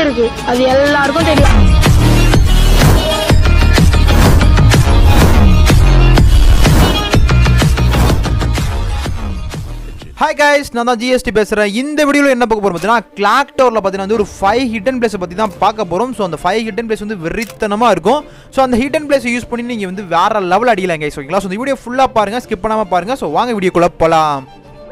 இருக்கு அது எல்லாருக்கும் தெரியும் ஹாய் கைஸ் நான் தான் ஜிஎஸ்டி பேசுகிறேன் இந்த வீடியோவில் என்ன பார்க்க போகிறோம் பார்த்தீங்கன்னா கிளாக் டவரில் பார்த்தீங்கன்னா வந்து ஒரு ஃபைவ் ஹிடன் பிளேஸை பற்றி தான் பார்க்க போகிறோம் ஸோ அந்த ஃபைவ் ஹிடன் பிளேஸ் வந்து வெறித்தனமாக இருக்கும் ஸோ அந்த ஹிடன் பிளேஸை யூஸ் பண்ணி நீங்கள் வந்து வேற லெவல் அடிக்கலாம் கைஸ் ஓகேங்களா ஸோ இந்த வீடியோ ஃபுல்லாக பாருங்கள் ஸ்கிப் பண்ணாமல் பாருங்கள் ஸோ வாங்க வீடியோக்குள்ளே போகலாம்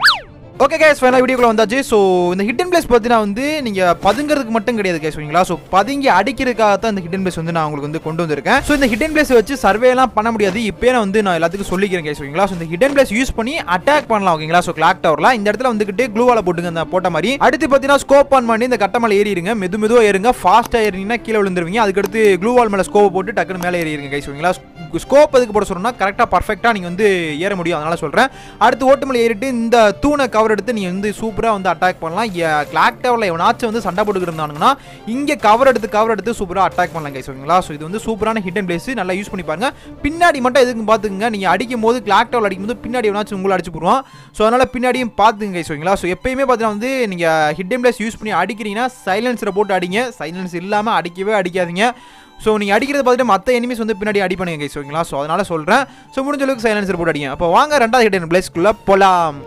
ஓகே கேஸ் ஃபைனல் வீடியோக்குள்ள வந்தாச்சு ஸோ இந்த ஹிடன் பிளேஸ் பார்த்தீங்கன்னா வந்து நீங்கள் பதுங்கிறதுக்கு மட்டும் கிடையாது கேஸ் ஓகேங்களா ஸோ பதுங்கி அடிக்கிறதுக்காக தான் இந்த ஹிடன் பிளேஸ் வந்து நான் உங்களுக்கு வந்து கொண்டு வந்திருக்கேன் ஸோ இந்த ஹிடன் பிளேஸ் வச்சு survey எல்லாம் பண்ண முடியாது இப்போயே நான் வந்து நான் எல்லாத்துக்கும் சொல்லிக்கிறேன் கேஸ் ஓகேங்களா ஸோ இந்த ஹிடன் பிளேஸ் யூஸ் பண்ணி அட்டாக் பண்ணலாம் ஓகேங்களா ஸோ கிளாக் டவரில் இந்த இடத்துல வந்துகிட்டு க்ளூவால போட்டுங்க அந்த போட்ட மாதிரி அடுத்து பார்த்தீங்கன்னா ஸ்கோப் ஆன் பண்ணி இந்த கட்ட மேலே ஏறிடுங்க மெது மெதுவாக ஏறுங்க ஃபாஸ்ட்டாக ஏறினீங்கன்னா கீழே விழுந்துருவீங்க அதுக்கடுத்து க்ளூவால் மேலே ஸ்கோப் போட்டு டக்குன்னு மேலே ஏறிடுங்க கைஸ் ஓகேங்களா ஸ்கோப் எதுக்கு போட சொல்லணும்னா கரெக்டாக பர்ஃபெக்டாக நீங்கள் வந்து ஏற முடியும் அதனால சொல்கிறேன் அடுத்து ஓட்டு மேலே ஏறிட்டு இந்த தூணை கவர் எடுத்து நீங்கள் வந்து சூப்பராக வந்து அட்டாக் பண்ணலாம் கிளாக் டவரில் எவனாச்சும் வந்து சண்டை போட்டுக்கிட்டு இருந்தானுங்கன்னா இங்கே கவர் எடுத்து கவர் எடுத்து சூப்பராக அட்டாக் பண்ணலாம் கைஸ் ஓகேங்களா ஸோ இது வந்து சூப்பரான ஹிட் அண்ட் பிளேஸ் நல்லா யூஸ் பண்ணி பாருங்க பின்னாடி மட்டும் எதுக்கும் பார்த்துக்குங்க நீங்கள் அடிக்கும் போது கிளாக் டவர் அடிக்கும் போது பின்னாடி எவனாச்சும் உங்களை அடிச்சு போடுவான் ஸோ அதனால் பின்னாடியும் பார்த்துங்க கைஸ் ஓகேங்களா ஸோ எப்பயுமே பார்த்தீங்கன்னா வந்து நீங்கள் ஹிட் அண்ட் பிளேஸ் யூஸ் பண்ணி அடிக்கிறீங்கன்னா சைலன்ஸரை போட்டு அடிங்க சைலன்ஸ் இல்லாமல் அடிக்கவே அடிக்காதீங்க ஸோ நீங்கள் அடிக்கிறத பார்த்துட்டு மற்ற எனிமீஸ் வந்து பின்னாடி அடி பண்ணுங்க கைஸ் ஓகேங்களா ஸோ அதனால சொல்கிறேன் ஸோ முடிஞ்ச அளவுக்கு சைலன்சர் போட்டு அடிங்க அப்போ வாங்க ரெண்டாவது ஹிட் அண்ட் பிளேஸ்க்குள்ளே போகலாம்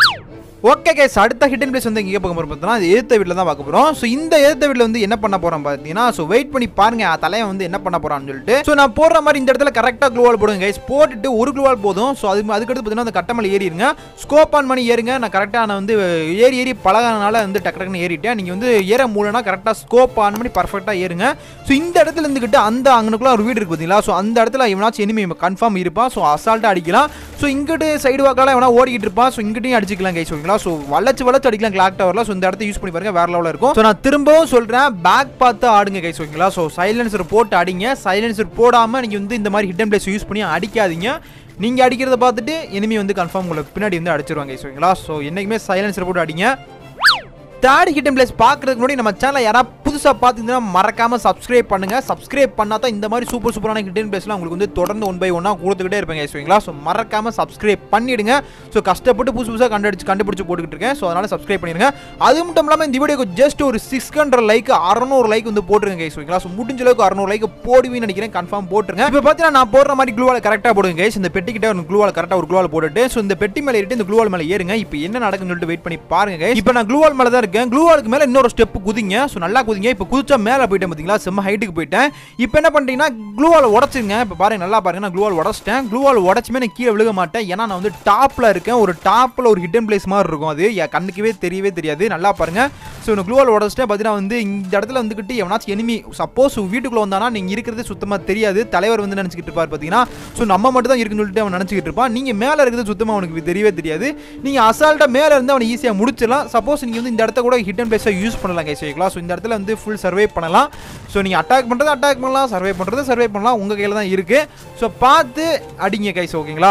ஓகே கேஸ் அடுத்த ஹிடன் பிளேஸ் வந்து எங்கே பார்க்க போகிறோம் பார்த்தீங்கன்னா அது எதிர்த்த வீட்டில் தான் பார்க்க போகிறோம் ஸோ இந்த எதிர்த்த வீட்டில் வந்து என்ன பண்ண போகிறோம் பார்த்தீங்கன்னா ஸோ வெயிட் பண்ணி பாருங்க ஆ தலைவன் வந்து என்ன பண்ண போகிறான்னு சொல்லிட்டு ஸோ நான் போடுற மாதிரி இந்த இடத்துல கரெக்டாக க்ளூவால் போடுங்க கைஸ் போட்டுட்டு ஒரு க்ளூவால் போதும் ஸோ அது அதுக்கடுத்து பார்த்தீங்கன்னா அந்த கட்டமலை ஏறிடுங்க ஸ்கோப் ஆன் பண்ணி ஏறுங்க நான் கரெக்டாக நான் வந்து ஏறி ஏறி பழகினால வந்து டக்கு டக்குன்னு ஏறிட்டேன் நீங்கள் வந்து ஏற மூலனா கரெக்டாக ஸ்கோப் ஆன் பண்ணி பர்ஃபெக்டாக ஏறுங்க ஸோ இந்த இடத்துல இருந்துக்கிட்டு அந்த அங்கனுக்குள்ள ஒரு வீடு இருக்கு பார்த்தீங்களா ஸோ அந்த இடத்துல இவனாச்சும் எனிமி கன்ஃபார்ம் இருப்பான் ஸோ அசால்ட்டாக அடிக்கலாம் ஸோ இங்கிட்டு சைடு வாக்கால எவனா ஓடிக்கிட்டு இருப்பான் ஸோ இங்கிட்டையும் அடிச்சுக்கலாம் கைஸ் ஓகேங்களா ஸோ வளைச்சு வளைச்சு அடிக்கலாம் கிளாக் டவரில் ஸோ இந்த இடத்த யூஸ் பண்ணி பாருங்க வேற லெவலில் இருக்கும் ஸோ நான் திரும்பவும் சொல்கிறேன் பேக் பார்த்து ஆடுங்க கைஸ் ஓகேங்களா ஸோ சைலன்சர் போட்டு அடிங்க சைலன்சர் போடாமல் நீங்கள் வந்து இந்த மாதிரி ஹிடன் பிளேஸ் யூஸ் பண்ணி அடிக்காதீங்க நீங்கள் அடிக்கிறத பார்த்துட்டு எனிமி வந்து கன்ஃபார்ம் உங்களுக்கு பின்னாடி வந்து அடிச்சிருவாங்க கைஸ் ஓகேங்களா ஸோ என்றைக்குமே சைலன்சர் போட்டு அடிங்க தேர்ட் ஹிடன் பிளேஸ் பார்க்கறதுக்கு முன்னாடி நம்ம சேனலை யாராவது புதுசாக பார்த்துருந்தீங்கன்னா மறக்காம சப்ஸ்கிரைப் பண்ணுங்க சப்ஸ்கிரைப் பண்ணால் தான் இந்த மாதிரி சூப்பர் சூப்பரான ஹிடன் பிளேஸ்லாம் உங்களுக்கு வந்து தொடர்ந்து ஒன் பை ஒன்னாக கொடுத்துக்கிட்டே இருப்பேங்க ஓகேங்களா ஸோ மறக்காம சப்ஸ்கிரைப் பண்ணிடுங்க ஸோ கஷ்டப்பட்டு புதுசு புதுசாக கண்டுபிடிச்சு கண்டுபிடிச்சு போட்டுக்கிட்டு இருக்கேன் ஸோ அதனால சப்ஸ்கிரைப் பண்ணிடுங்க அது மட்டும் இல்லாமல் இந்த வீடியோக்கு ஜஸ்ட் ஒரு சிக்ஸ் ஹண்ட்ரட் லைக் அறநூறு லைக் வந்து போட்டுருங்க கைஸ் ஓகேங்களா ஸோ முடிஞ்ச அளவுக்கு அறநூறு லைக் போடுவீன்னு நினைக்கிறேன் கன்ஃபார்ம் போட்டுருங்க இப்போ பார்த்தீங்கன்னா நான் போடுற மாதிரி க்ளூவால் கரெக்டாக போடுங்க கைஸ் இந்த பெட்டிக்கிட்ட ஒரு க்ளூவால் கரெக்டாக ஒரு க்ளூவால் போட்டுட்டு ஸோ இந்த பெட்டி மேலே ஏறிட்டு இந்த க்ளூவால் மேலே ஏறுங்க இப்போ என்ன நடக்குன்னு சொல்லிட்டு வெயிட் பண்ணி பாருங்க guys. இப்போ நான் க்ளூவால் மேலே தான் இருக்கேன் க்ளூவாலுக்கு மேலே இன்னொரு ஸ்டெப் குதிங்க ஸோ நல்லா குதிங்க இப்போ குதிச்சா மேலே போயிட்டேன் பார்த்தீங்களா செம்ம ஹைட்டுக்கு போயிட்டேன் இப்போ என்ன பண்ணுறீங்கன்னா க்ளூவால் உடச்சிருங்க இப்போ பாருங்க நல்லா பாருங்க நான் க்ளூவால் உடச்சிட்டேன் க்ளூவால் உடச்சுமே நான் கீழே விழுக மாட்டேன் ஏன்னா நான் வந்து டாப்பில் இருக்கேன் ஒரு டாப்பில் ஒரு ஹிடன் பிளேஸ் மாதிரி இருக்கும் அது என் கண்ணுக்கவே தெரியவே தெரியாது நல்லா பாருங்க ஸோ நான் க்ளூவால் உடச்சிட்டேன் பார்த்தீங்கன்னா வந்து இந்த இடத்துல வந்துக்கிட்டு எவனாச்சும் எனிமி சப்போஸ் வீட்டுக்குள்ளே வந்தானா நீங்கள் இருக்கிறது சுத்தமாக தெரியாது தலைவர் வந்து நினச்சிக்கிட்டு இருப்பார் பார்த்தீங்கன்னா ஸோ நம்ம மட்டும் தான் இருக்குன்னு சொல்லிட்டு அவன் நினச்சிக்கிட்டு இருப்பான் நீங்கள் மேலே இருக்கிறது சுத்தமாக அவனுக்கு தெரியவே தெரியாது நீங்கள் அசால்ட்டாக மேலே இருந்து அவனை ஈஸியாக முடிச்சிடலாம் சப்போஸ் நீங்கள் வந்து இந்த இடத்த கூட ஹிடன் பிளேஸாக யூஸ் பண்ணலாம் கைஸ் ஓகேங்களா ஸோ இந்த இடத்துல வந்து ஃபுல் சர்வே பண்ணலாம் ஸோ நீங்கள் அட்டாக் பண்ணுறது அட்டாக் பண்ணலாம் சர்வே பண்ணுறது சர்வே பண்ணலாம் உங்கள் கையில் தான் இருக்குது ஸோ பார்த்து அடிங்க கைஸ் ஓகேங்களா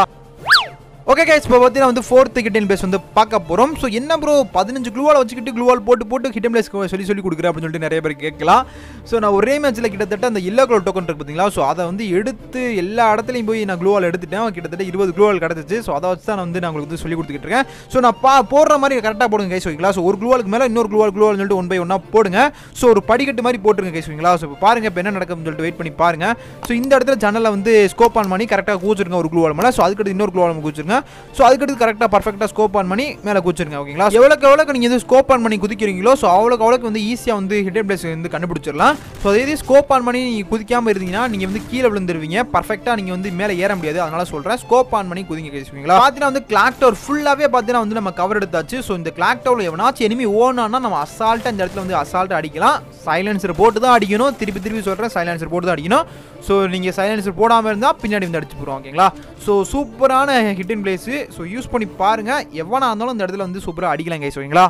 ஓகே கைஸ் இப்போ பார்த்தீங்கன்னா வந்து ஃபோர்த்து ஹிடன் பிளேஸ் வந்து பார்க்க போகிறோம் ஸோ என்ன ப்ரோ பதினஞ்சு க்ளூவால் வச்சுக்கிட்டு க்ளூவால் போட்டு போட்டு ஹிடன் பிளேஸ் சொல்லி சொல்லி கொடுக்குறேன் அப்படின்னு சொல்லிட்டு நிறைய பேர் கேட்கலாம் ஸோ நான் ஒரே மேட்ச்சில் கிட்டத்தட்ட அந்த எல்லோ கலர் டோக்கன் இருக்கு பார்த்தீங்களா ஸோ அதை வந்து எடுத்து எல்லா இடத்துலையும் போய் நான் க்ளூவால் எடுத்துட்டேன் கிட்டத்தட்ட இருபது க்ளூவால் கிடச்சிச்சு ஸோ அதை வச்சு தான் நான் வந்து நான் உங்களுக்கு வந்து சொல்லி கொடுத்துக்கிட்டு இருக்கேன் ஸோ நான் பா போடுற மாதிரி கரெக்டாக போடுங்க கைஸ் ஓகேங்களா ஸோ ஒரு க்ளூவாலுக்கு மேலே இன்னொரு க்ளூவால் க்ளூவால் சொல்லிட்டு ஒன் பை ஒன்றா போடுங்க ஸோ ஒரு படிக்கட்டு மாதிரி போட்டுருங்க கைஸ் ஓகேங்களா ஸோ இப்போ பாருங்க இப்போ என்ன நடக்கும்னு சொல்லிட்டு வெயிட் பண்ணி பாருங்க ஸோ இந்த இடத்துல ஜன்னலில் வந்து ஸ்கோப் ஆன் பண்ணி கரெக்டாக கூச்சிருங்க ஒரு க்ளூவால் மேலே ஸோ அதுக்கடுத்து இன்னொரு க்ளூவால் கூச்சிருங்க ஸோ அதுக்கடுத்து கரெக்டாக பர்ஃபெக்டாக ஸ்கோப் ஆன் பண்ணி மேலே குச்சிருங்க ஓகேங்களா எவ்வளோக்கு எவ்வளோக்கு நீங்கள் வந்து ஸ்கோப் ஆன் பண்ணி குதிக்கிறீங்களோ ஸோ அவ்வளோக்கு அவ்வளோக்கு வந்து ஈஸியாக வந்து ஹிடன் பிளேஸ் வந்து கண்டுபிடிச்சிடலாம் ஸோ அதே இது ஸ்கோப் ஆன் பண்ணி நீங்கள் குதிக்காமல் இருந்தீங்கன்னா நீங்கள் வந்து கீழே விழுந்துருவீங்க பர்ஃபெக்டாக நீங்கள் வந்து மேலே ஏற முடியாது அதனால சொல்கிறேன் ஸ்கோப் ஆன் பண்ணி குதிங்க கேசுவீங்களா பார்த்தீங்கன்னா வந்து கிளாக் டவர் ஃபுல்லாகவே பார்த்தீங்கன்னா வந்து நம்ம கவர் எடுத்தாச்சு ஸோ இந்த கிளாக் டவரில் எவனாச்சும் எனிமி ஓனானா நம்ம அசால்ட்டாக இந்த இடத்துல வந்து அசால்ட்டாக அடிக்கலாம் சைலன்சர் போட்டு தான் அடிக்கணும் திருப்பி திருப்பி சொல்கிறேன் சைலன்சர் போட்டு தான் அடிக்கணும் ஸோ நீங்கள் சைலன்சர் போடாமல் இருந்தால் பின்னாடி வந்து அடிச்சு போடுவோம் ஓகேங்களா ஸோ சூப்பரான ஹிட்டன் பிளேஸு ஸோ யூஸ் பண்ணி பாருங்கள் எவனாக இருந்தாலும் இந்த இடத்துல வந்து சூப்பராக அடிக்கலாம் கைஸ் ஓகேங்களா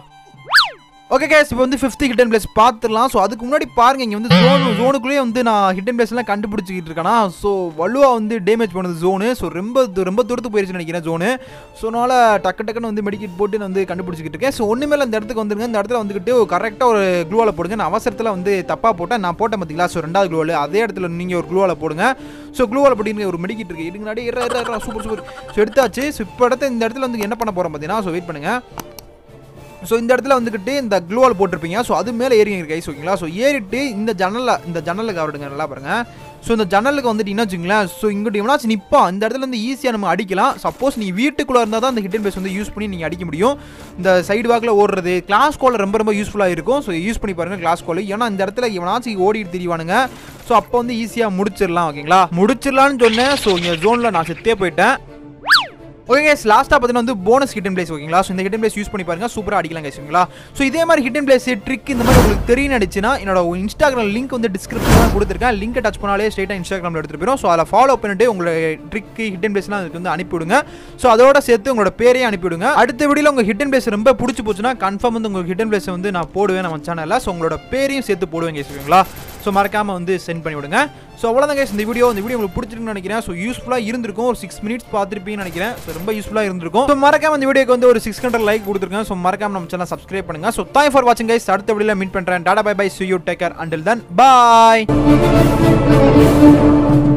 ஓகே கேஸ் இப்போ வந்து ஃபிஃப்த் ஹிடன் பிளேஸ் பார்த்துடலாம் ஸோ அதுக்கு முன்னாடி பாருங்க இங்கே வந்து ஜோன் ஜோனுக்குள்ளேயே வந்து நான் ஹிடன் பிளேஸ்லாம் கண்டுபிடிச்சிக்கிட்டு இருக்கேனா ஸோ வலுவாக வந்து டேமேஜ் பண்ணது ஜோனு ஸோ ரொம்ப தூ- ரொம்ப தூரத்து போயிருச்சுன்னு நினைக்கிறேன் ஜோனு ஸோ அதனால் டக்கு டக்குன்னு வந்து மெடிக்கெட் போட்டு நான் வந்து கண்டுபிடிச்சிக்கிட்டு இருக்கேன் ஸோ ஒன்று மேலே இந்த இடத்துக்கு வந்துருங்க இந்த இடத்துல வந்துக்கிட்டு கரெக்டாக ஒரு க்ளூவால் போடுங்க நான் அவசரத்தில் வந்து தப்பாக போட்டேன் நான் போட்டேன் பார்த்தீங்களா ஸோ ரெண்டாவது க்ளூவால் அதே இடத்துல நீங்கள் ஒரு க்ளூவால் போடுங்க ஸோ க்ளூவால் போட்டிங்க ஒரு மெடிக்கிட்டு இருக்கு இதுக்கு முன்னாடி சூப்பர் சூப்பர் ஸோ எடுத்தாச்சு ஸோ இப்போ இடத்த இந்த இடத்துல வந்து என்ன பண்ண போகிறோம் பார்த்தீங்கன்னா ஸோ வெயிட் பண்ணுங்கள் ஸோ இந்த இடத்துல வந்துக்கிட்டு இந்த க்ளூவால் போட்டிருப்பீங்க ஸோ அது மேலே ஏறிங்க கைஸ் ஓகேங்களா ஸோ ஏறிட்டு இந்த ஜன்னலில் இந்த ஜன்னலுக்கு அவருங்க நல்லா பாருங்க ஸோ இந்த ஜன்னலுக்கு வந்துட்டு என்ன வச்சுங்களேன் ஸோ இங்கிட்ட எவனாச்சும் நிற்பான் இந்த இடத்துல வந்து ஈஸியாக நம்ம அடிக்கலாம் சப்போஸ் நீ வீட்டுக்குள்ளே இருந்தால் தான் அந்த ஹிடன் பேஸ் வந்து யூஸ் பண்ணி நீங்கள் அடிக்க முடியும் இந்த சைடு வாக்கில் ஓடுறது கிளாஸ் கோலில் ரொம்ப ரொம்ப யூஸ்ஃபுல்லாக இருக்கும் ஸோ யூஸ் பண்ணி பாருங்கள் கிளாஸ் கோல் ஏன்னா இந்த இடத்துல எவனாச்சும் ஓடிட்டு திரிவானுங்க ஸோ அப்போ வந்து ஈஸியாக முடிச்சிடலாம் ஓகேங்களா முடிச்சிடலான்னு சொன்னேன் ஸோ இங்கே ஜோனில் நான் செத்தே போயிட்டேன் ஓகே கேஸ் லாஸ்ட்டாக பார்த்தீங்கன்னா வந்து போனஸ் ஹிடன் பிளேஸ் ஓகேங்களா ஸோ இந்த ஹிடன் பிளேஸ் யூஸ் பண்ணி பாருங்க சூப்பராக அடிக்கலாம் guys, ஓகேங்களா ஸோ இதே மாதிரி ஹிடன் பிளேஸ் ட்ரிக் இந்த மாதிரி உங்களுக்கு தெரியும் நடிச்சுன்னா என்னோட இன்ஸ்டாகிராம் லிங்க் வந்து டிஸ்கிரிப்ஷனில் கொடுத்துருக்கேன் லிங்கை டச் பண்ணாலே ஸ்ட்ரெயிட்டாக இன்ஸ்டாகிராமில் எடுத்துகிட்டு போயிடும் ஸோ அதில் ஃபாலோ பண்ணிட்டு உங்களோட ட்ரிக் ஹிடன் பிளேஸ்லாம் அதுக்கு வந்து அனுப்பிவிடுங்க ஸோ அதோட சேர்த்து உங்களோட பேரையும் அனுப்பிவிடுங்க அடுத்த வீடியோவில் உங்கள் ஹிடன் பிளேஸ் ரொம்ப பிடிச்சி போச்சுன்னா கன்ஃபார்ம் வந்து உங்கள் ஹிடன் பிளேஸ் வந்து நான் போடுவேன் நம்ம சேனலில் ஸோ உங்களோட பேரையும் சேர்த்து போடுவேன் guys, ஓகேங்களா ஸோ மறக்காமல் வந்து சென்ட் பண்ணி விடுங்க ஸோ அவ்வளோதான் guys இந்த வீடியோ இந்த வீடியோ உங்களுக்கு பிடிச்சிருக்குன்னு நினைக்கிறேன் ஸோ யூஸ்ஃபுல்லாக இருந்திருக்கும் ஒரு சிக்ஸ் மினிட்ஸ் பார்த்துருப்பீங்கன்னு நினைக்கிறேன் ஸோ ரொம்ப யூஸ்ஃபுல்லாக இருந்திருக்கும் ஸோ மறக்காம இந்த வீடியோக்கு வந்து ஒரு சிக்ஸ் ஹண்ட்ரட் லைக் கொடுத்துருக்கேன் ஸோ மறக்காம நம்ம சேனல் சப்ஸ்கிரைப் பண்ணுங்க ஸோ தேங்க் ஃபார் வாட்சிங் கைஸ் அடுத்த வீடியோவில் மீட் பண்ணுறேன் tata bye bye see you take care until then bye